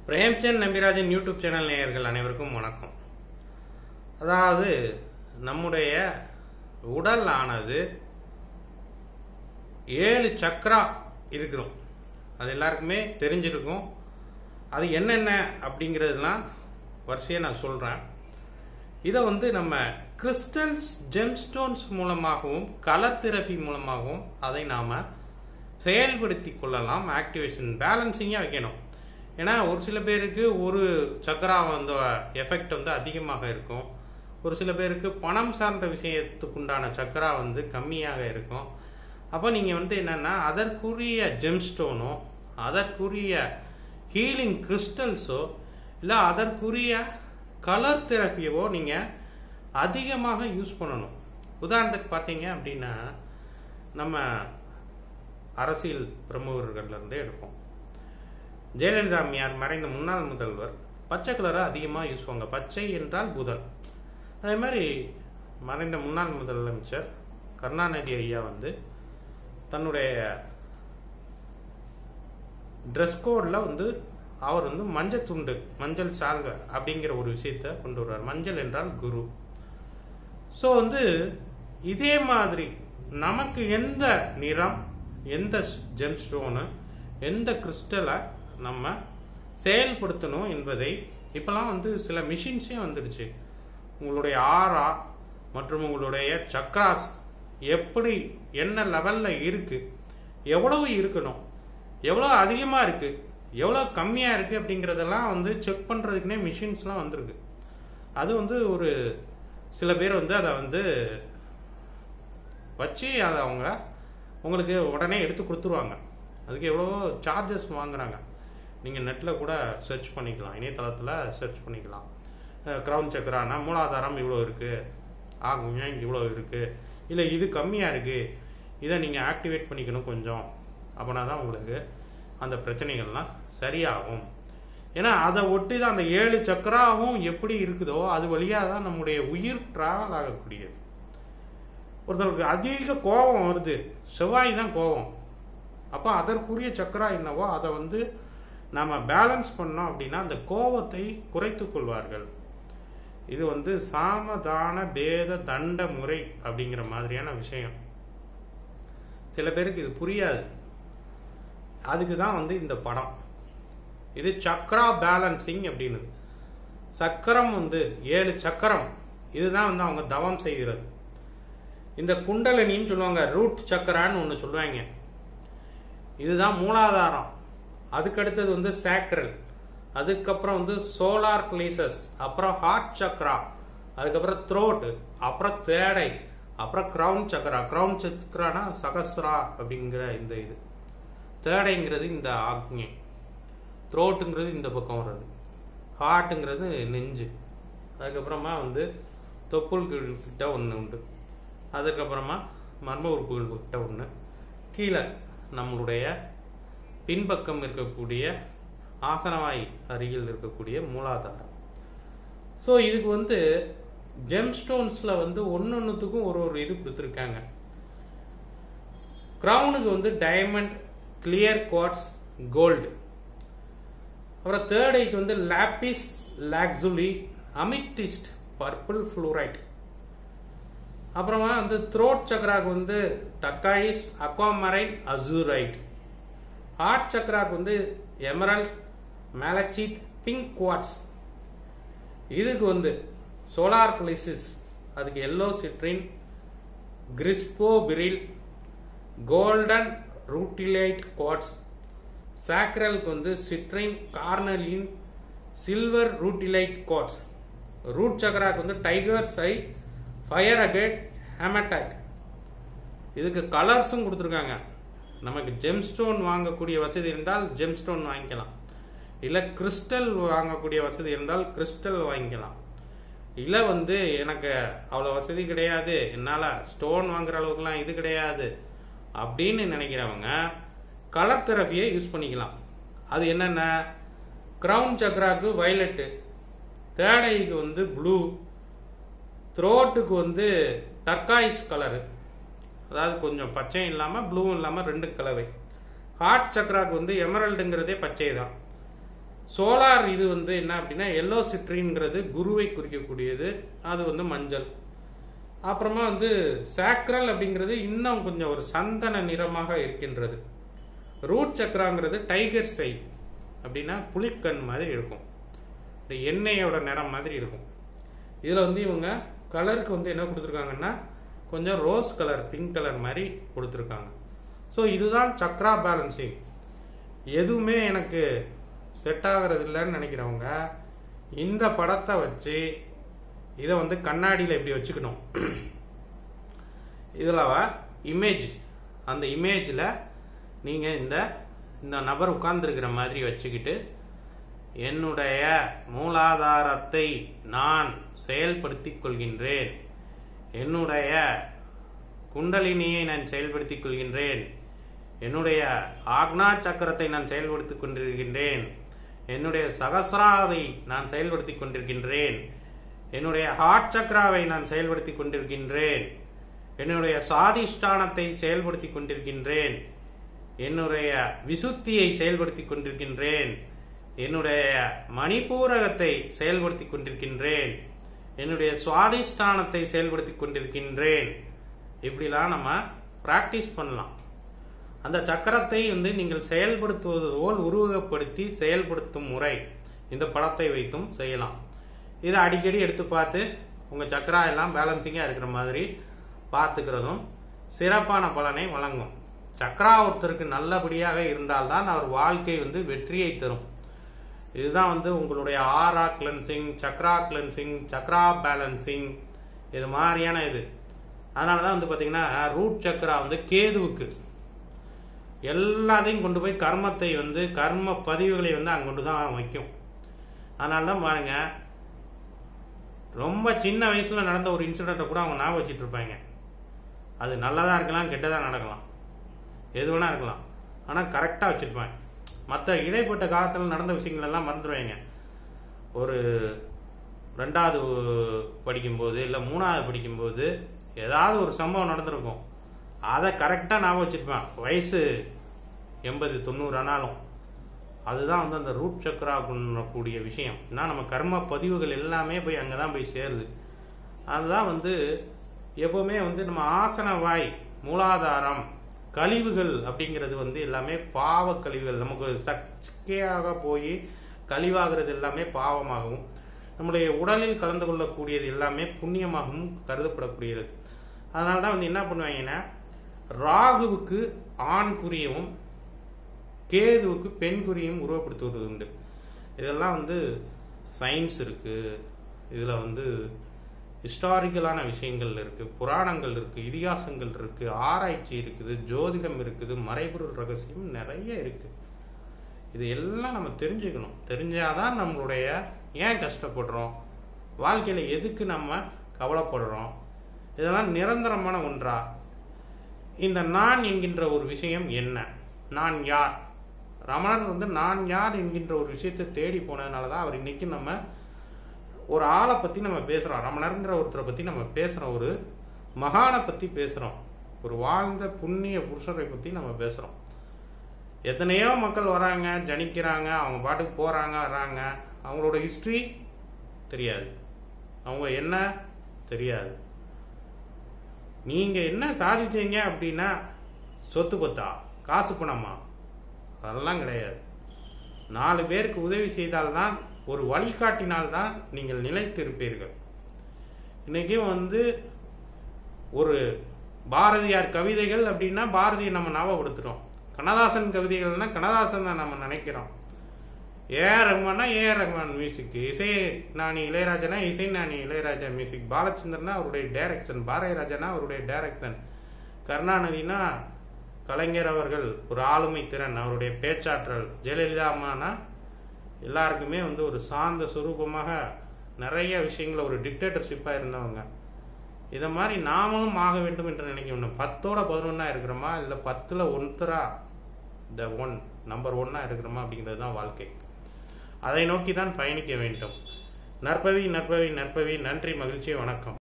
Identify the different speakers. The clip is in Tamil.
Speaker 1: பிரேம்சந்த் நம்பிராஜன் யூடியூப் சேனல் நேயர்கள் அனைவருக்கும் வணக்கம் அதாவது நம்முடைய உடல் ஆனது ஏழு சக்ரா இருக்கிறோம் அது எல்லாருக்குமே தெரிஞ்சிருக்கும் அது என்னென்ன அப்படிங்கிறதுலாம் வரிசையாக நான் சொல்கிறேன் இதை வந்து நம்ம கிறிஸ்டல்ஸ் ஜெம்ஸ்டோன்ஸ் மூலமாகவும் கலர் தெரபி மூலமாகவும் அதை நாம் செயல்படுத்தி கொள்ளலாம் ஆக்டிவேஷன் பேலன்சிங்காக வைக்கணும் ஏன்னா ஒரு சில பேருக்கு ஒரு சக்கரா வந்து எஃபெக்ட் வந்து அதிகமாக இருக்கும் ஒரு சில பேருக்கு பணம் சார்ந்த விஷயத்துக்குண்டான சக்கரா வந்து கம்மியாக இருக்கும் அப்போ நீங்கள் வந்து என்னென்னா அதற்குரிய ஜெம்ஸ்டோனோ அதற்குரிய ஹீலிங் கிறிஸ்டல்ஸோ இல்லை அதற்குரிய கலர் தெரப்பியவோ நீங்கள் அதிகமாக யூஸ் பண்ணணும் உதாரணத்துக்கு பார்த்தீங்க அப்படின்னா நம்ம அரசியல் பிரமுகர்கள்லேருந்தே எடுப்போம் ஜெயலலிதா அம்மையார் மறைந்த முன்னாள் முதல்வர் பச்சை கலரை அதிகமாக யூஸ் பண்ணுவாங்க பச்சை என்றால் புதன் அதே மாதிரி மறைந்த முன்னாள் முதலமைச்சர் கருணாநிதி ஐயா வந்து தன்னுடைய ட்ரெஸ் கோடில் வந்து அவர் வந்து மஞ்சள் துண்டு மஞ்சள் சால்வை அப்படிங்கிற ஒரு விஷயத்த கொண்டு வருவார் மஞ்சள் என்றால் குரு ஸோ வந்து இதே மாதிரி நமக்கு எந்த நிறம் எந்த ஜெம் ஸ்டோனு எந்த கிறிஸ்டலை நம்ம செயல்படுத்தணும் என்பதை இப்போலாம் வந்து சில மிஷின்ஸே வந்துடுச்சு உங்களுடைய ஆரா மற்றும் உங்களுடைய சக்ராஸ் எப்படி என்ன லெவலில் இருக்கு எவ்வளவு இருக்கணும் எவ்வளோ அதிகமாக இருக்கு எவ்வளோ கம்மியாக இருக்கு அப்படிங்கிறதெல்லாம் வந்து செக் பண்ணுறதுக்குனே மிஷின்ஸ்லாம் வந்திருக்கு அது வந்து ஒரு சில பேர் வந்து அதை வந்து வச்சு அதை அவங்க உங்களுக்கு உடனே எடுத்து கொடுத்துருவாங்க அதுக்கு எவ்வளவோ சார்ஜஸ் வாங்குறாங்க நீங்கள் நெட்டில் கூட சர்ச் பண்ணிக்கலாம் இணையதளத்தில் சர்ச் பண்ணிக்கலாம் க்ரௌன் சக்கரானா மூலாதாரம் இவ்வளோ இருக்குது ஆகும் இவ்வளோ இருக்குது இல்லை இது கம்மியாக இருக்குது இதை நீங்கள் ஆக்டிவேட் பண்ணிக்கணும் கொஞ்சம் அப்படின்னா தான் உங்களுக்கு அந்த பிரச்சனைகள்லாம் சரியாகும் ஏன்னா அதை ஒட்டி தான் அந்த ஏழு சக்கராவும் எப்படி இருக்குதோ அது வழியாக தான் நம்முடைய உயிர் டிராவல் ஆகக்கூடியது ஒருத்தருக்கு அதிக கோபம் வருது செவ்வாய் தான் கோபம் அப்போ அதற்குரிய சக்கரா என்னவோ அதை வந்து நம்ம பேலன்ஸ் பண்ணோம் அப்படின்னா அந்த கோபத்தை குறைத்து கொள்வார்கள் இது வந்து சாமதான பேத தண்ட முறை அப்படிங்கிற மாதிரியான விஷயம் சில பேருக்கு இது புரியாது அதுக்கு தான் வந்து இந்த படம் இது சக்ரா பேலன்சிங் அப்படின்னு சக்கரம் வந்து ஏழு சக்கரம் இதுதான் வந்து அவங்க தவம் செய்கிறது இந்த குண்டலினின்னு சொல்லுவாங்க ரூட் சக்கரான்னு ஒன்று சொல்லுவாங்க இதுதான் மூலாதாரம் அதுக்கு அடுத்தது வந்து சேக்ரல் அதுக்கப்புறம் வந்து சோலார் பிளேசஸ் அப்புறம் ஹார்ட் சக்ரா அதுக்கப்புறம் த்ரோட் அப்புறம் தேடை அப்புறம் கிரவுன் சக்கரா கிரவுன் சக்கரானா சகஸ்ரா அப்படிங்கிற இந்த இது தேடைங்கிறது இந்த ஆக்ஞை த்ரோட்டுங்கிறது இந்த பக்கம் வர்றது ஹார்ட்டுங்கிறது நெஞ்சு அதுக்கப்புறமா வந்து தொப்புள் கிட்ட ஒன்று உண்டு அதுக்கப்புறமா மர்ம உறுப்புகள் கிட்ட ஒன்று கீழே நம்மளுடைய பின்பக்கம் இருக்கக்கூடிய ஆசனவாய் அருகில் இருக்கக்கூடிய மூலாதாரம் ஸோ இதுக்கு வந்து ஜெம்ஸ்டோன்ஸில் வந்து ஒன்று ஒன்றுத்துக்கும் ஒரு ஒரு இது கொடுத்துருக்காங்க க்ரௌனுக்கு வந்து டைமண்ட் கிளியர் குவாட்ஸ் கோல்டு அப்புறம் தேர்ட் ஐக்கு வந்து lapis lazuli amethyst purple fluorite அப்புறமா வந்து த்ரோட் சக்கராக்கு வந்து டர்காயிஸ் அக்வாமரைன் அசூரைட் ஹார்ட் சக்கராக்கு வந்து எமரல்ட் மேலச்சித் பிங்க் குவாட்ஸ் இதுக்கு வந்து சோலார் பிளிசிஸ் அதுக்கு yellow citrine chrysoberyl golden rutilated quartz சாக்ரலுக்கு வந்து citrine carnelian silver rutilated quartz root சக்கராக்கு வந்து tiger eye fire agate hematite இதுக்கு கலர்ஸும் கொடுத்துருக்காங்க நமக்கு ஜெம்ஸ்டோன் வாங்கக்கூடிய வசதி இருந்தால் ஜெம்ஸ்டோன் வாங்கிக்கலாம் இல்லை கிறிஸ்டல் வாங்கக்கூடிய வசதி இருந்தால் கிறிஸ்டல் வாங்கிக்கலாம் இல்லை வந்து எனக்கு அவ்வளோ வசதி கிடையாது என்னால் ஸ்டோன் வாங்குற அளவுக்குலாம் இது கிடையாது அப்படின்னு நினைக்கிறவங்க கலர் தெரப்பியை யூஸ் பண்ணிக்கலாம் அது என்னென்ன க்ரௌன் சக்ராக்கு வயலட்டு தேடைக்கு வந்து ப்ளூ த்ரோட்டுக்கு வந்து டர்காய்ஸ் கலரு அதாவது கொஞ்சம் பச்சையும் இல்லாமல் ப்ளூவும் இல்லாமல் ரெண்டு கலவை ஹார்ட் சக்ராக்கு வந்து எமரல்டுங்கிறதே பச்சை தான் சோலார் இது வந்து என்ன அப்படின்னா எல்லோ சிட்ரின்ங்கிறது குருவை குறிக்கக்கூடியது அது வந்து மஞ்சள் அப்புறமா வந்து சாக்ரல் அப்படிங்கிறது இன்னும் கொஞ்சம் ஒரு சந்தன நிறமாக இருக்கின்றது ரூட் சக்கராங்கிறது டைகர் சை அப்படின்னா புலிக்கண் மாதிரி இருக்கும் இந்த எண்ணெயோட நிறம் மாதிரி இருக்கும் இதில் வந்து இவங்க கலருக்கு வந்து என்ன கொடுத்துருக்காங்கன்னா கொஞ்சம் ரோஸ் கலர் பிங்க் கலர் மாதிரி கொடுத்துருக்காங்க ஸோ இதுதான் சக்ரா பேலன்சிங் எதுவுமே எனக்கு செட் ஆகிறது இல்லைன்னு நினைக்கிறவங்க இந்த படத்தை வச்சு இதை வந்து கண்ணாடியில் இப்படி வச்சுக்கணும் இதில் இமேஜ் அந்த இமேஜில் நீங்கள் இந்த இந்த நபர் உட்கார்ந்துருக்கிற மாதிரி வச்சுக்கிட்டு என்னுடைய மூலாதாரத்தை நான் செயல்படுத்திக் கொள்கின்றேன் என்னுடைய குண்டலினியை நான் செயல்படுத்திக் கொள்கின்றேன் என்னுடைய ஆக்னா சக்கரத்தை நான் செயல்படுத்திக் கொண்டிருக்கின்றேன் என்னுடைய சகசிராவை நான் செயல்படுத்திக் கொண்டிருக்கின்றேன் என்னுடைய ஹார்ட் சக்கராவை நான் செயல்படுத்திக் கொண்டிருக்கின்றேன் என்னுடைய சாதிஷ்டானத்தை செயல்படுத்திக் கொண்டிருக்கின்றேன் என்னுடைய விசுத்தியை செயல்படுத்திக் கொண்டிருக்கின்றேன் என்னுடைய மணிப்பூரகத்தை செயல்படுத்திக் கொண்டிருக்கின்றேன் என்னுடைய சுவாதிஷ்டானத்தை செயல்படுத்திக் கொண்டிருக்கின்றேன் இப்படிலாம் நம்ம பிராக்டிஸ் பண்ணலாம் அந்த சக்கரத்தை வந்து நீங்கள் செயல்படுத்துவது போல் உருவகப்படுத்தி செயல்படுத்தும் முறை இந்த படத்தை வைத்தும் செய்யலாம் இதை அடிக்கடி எடுத்து பார்த்து உங்கள் சக்கரா எல்லாம் பேலன்சிங்காக இருக்கிற மாதிரி பார்த்துக்கிறதும் சிறப்பான பலனை வழங்கும் சக்கரா ஒருத்தருக்கு நல்லபடியாக இருந்தால்தான் அவர் வாழ்க்கை வந்து வெற்றியை தரும் இதுதான் வந்து உங்களுடைய aura cleansing chakra cleansing chakra balancing இது மாதிரியான இது அதனால தான் வந்து பார்த்தீங்கன்னா ரூட் சக்கரா வந்து கேதுவுக்கு எல்லாத்தையும் கொண்டு போய் கர்மத்தை வந்து கர்ம பதிவுகளை வந்து அங்கே கொண்டு தான் வைக்கும் அதனால தான் பாருங்க ரொம்ப சின்ன வயசில் நடந்த ஒரு இன்சிடெண்ட்டை கூட அவங்க ஞாபகம் வச்சுட்டு இருப்பாங்க அது நல்லதாக இருக்கலாம் கெட்டதாக நடக்கலாம் எது வேணா இருக்கலாம் ஆனால் கரெக்டாக வச்சுருப்பாங்க மற்ற இடைப்பட்ட காலத்தில் நடந்த விஷயங்கள் எல்லாம் மறந்துடுவாங்க ஒரு ரெண்டாவது படிக்கும்போது இல்லை மூணாவது படிக்கும்போது ஏதாவது ஒரு சம்பவம் நடந்திருக்கும் அதை கரெக்டாக ஞாபகம் வச்சுருப்பேன் வயசு எண்பது தொண்ணூறு ஆனாலும் அதுதான் வந்து அந்த ரூட் சக்கரா கூடிய விஷயம் ஏன்னா நம்ம கர்ம பதிவுகள் எல்லாமே போய் அங்கே தான் போய் சேருது அதுதான் வந்து எப்போவுமே வந்து நம்ம ஆசன வாய் மூலாதாரம் கழிவுகள் அப்படிங்கிறது வந்து எல்லாமே பாவ கழிவுகள் நமக்கு சக்கையாக போய் கழிவாகிறது எல்லாமே பாவமாகவும் நம்முடைய உடலில் கலந்து கொள்ளக்கூடியது எல்லாமே புண்ணியமாகவும் கருதப்படக்கூடியது அதனால தான் வந்து என்ன பண்ணுவாங்கன்னா ராகுவுக்கு ஆண் குறியவும் கேதுவுக்கு பெண் குறியும் உருவப்படுத்துவது உண்டு இதெல்லாம் வந்து சயின்ஸ் இருக்கு இதில் வந்து ஹிஸ்டாரிக்கலான விஷயங்கள் இருக்கு புராணங்கள் இருக்கு இதிகாசங்கள் இருக்கு ஆராய்ச்சி இருக்குது ஜோதிடம் இருக்குது மறைபொருள் ரகசியம் நிறைய இருக்கு இது எல்லாம் நம்ம தெரிஞ்சுக்கணும் தெரிஞ்சாதான் நம்மளுடைய ஏன் கஷ்டப்படுறோம் வாழ்க்கையில் எதுக்கு நம்ம கவலைப்படுறோம் இதெல்லாம் நிரந்தரமான ஒன்றா இந்த நான் என்கின்ற ஒரு விஷயம் என்ன நான் யார் ரமணன் வந்து நான் யார் என்கின்ற ஒரு விஷயத்தை தேடி போனதுனால தான் அவர் இன்னைக்கு நம்ம ஒரு ஆளை பற்றி நம்ம பேசுகிறோம் ரமணருங்கிற ஒருத்தரை பற்றி நம்ம பேசுகிறோம் ஒரு மகானை பற்றி பேசுகிறோம் ஒரு வாழ்ந்த புண்ணிய புருஷரை பற்றி நம்ம பேசுகிறோம் எத்தனையோ மக்கள் வராங்க ஜனிக்கிறாங்க அவங்க பாட்டுக்கு போகிறாங்க வர்றாங்க அவங்களோட ஹிஸ்ட்ரி தெரியாது அவங்க என்ன தெரியாது நீங்கள் என்ன சாதிச்சீங்க அப்படின்னா சொத்து பத்தா காசு பணமா அதெல்லாம் கிடையாது நாலு பேருக்கு உதவி செய்தால்தான் ஒரு வழிகாட்டினால்தான் நீங்கள் நிலைத்து இருப்பீர்கள் இன்னைக்கும் வந்து ஒரு பாரதியார் கவிதைகள் அப்படின்னா பாரதியை நம்ம ஞாபகப்படுத்துகிறோம் கண்ணதாசன் கவிதைகள்னா கண்ணதாசன் நம்ம நினைக்கிறோம் ஏ ரஹ்மான்னா ஏ ரஹ்மான் மியூசிக் இசை நாணி இளையராஜனா இசை நாணி இளையராஜா மியூசிக் பாலச்சந்திரனா அவருடைய டைரக்ஷன் பாரதிராஜனா அவருடைய டைரக்ஷன் கருணாநிதினா கலைஞர் அவர்கள் ஒரு ஆளுமை திறன் அவருடைய பேச்சாற்றல் ஜெயலலிதா அம்மானா எல்லாருக்குமே வந்து ஒரு சாந்த சுரூபமாக நிறைய விஷயங்கள ஒரு டிக்டேட்டர்ஷிப்பாக இருந்தவங்க இதை மாதிரி நாமளும் ஆக வேண்டும் என்று நினைக்கணும் பத்தோட பதினொன்னா இருக்கிறோமா இல்லை பத்தில் ஒன்த்தரா த ஒன் நம்பர் ஒன்னா இருக்கிறோமா அப்படிங்கிறது தான் வாழ்க்கை அதை நோக்கி தான் பயணிக்க வேண்டும் நற்பவி நற்பவி நற்பவி நன்றி மகிழ்ச்சி வணக்கம்